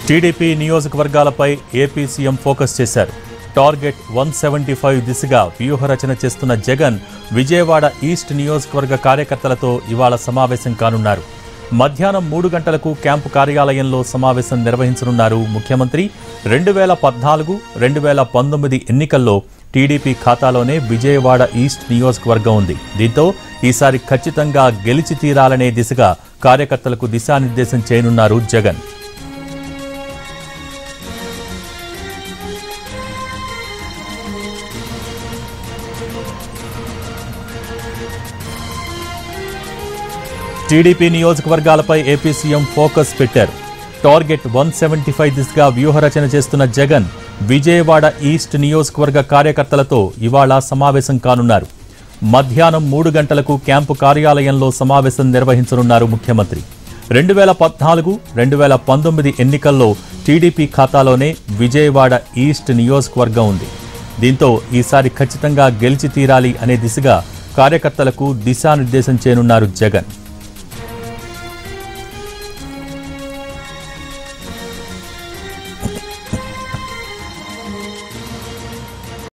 TDP నియోజకవర్గాలపై AP CM focus చేశారు target one seventy five దిశగా వ్యూహరచన చేస్తున్న జగన్ విజయవాడ ఈస్ట్ నియోజకవర్గ కార్యకర్తలతో ఇవాళ సమావేశం కానున్నారు మధ్యాహ్నం మూడు గంటలకు క్యాంపు కార్యాలయంలో సమావేశం నిర్వహించనున్నారు ముఖ్యమంత్రి రెండు వేల పద్నాలుగు రెండు వేల పంతొమ్మిది ఎన్నికల్లో టీడీపీ ఖాతాలోనే విజయవాడ ఈస్ట్ నియోజకవర్గం ఉంది దీంతో ఈసారి ఖచ్చితంగా గెలిచి తీరాలనే దిశగా కార్యకర్తలకు దిశానిర్దేశం చేయనున్నారు జగన్ టీడీపీ నియోజకవర్గాలపై ఏపీ సీఎం ఫోకస్ పెట్టారు టార్గెట్ వన్ సెవెంటీ ఫైవ్ దిశగా వ్యూహరచన చేస్తున్న జగన్ విజయవాడ ఈస్ట్ నియోజకవర్గ కార్యకర్తలతో ఇవాళ సమావేశం కానున్నారు మధ్యాహ్నం మూడు గంటలకు క్యాంపు కార్యాలయంలో సమావేశం నిర్వహించనున్నారు ముఖ్యమంత్రి రెండు వేల పద్నాలుగు రెండు వేల పంతొమ్మిది ఎన్నికల్లో టీడీపీ ఖాతాలోనే విజయవాడ ఈస్ట్ నియోజకవర్గం ఉంది దీంతో ఈసారి ఖచ్చితంగా గెలిచి తీరాలి అనే దిశగా కార్యకర్తలకు దిశానిర్దేశం చేయనున్నారు జగన్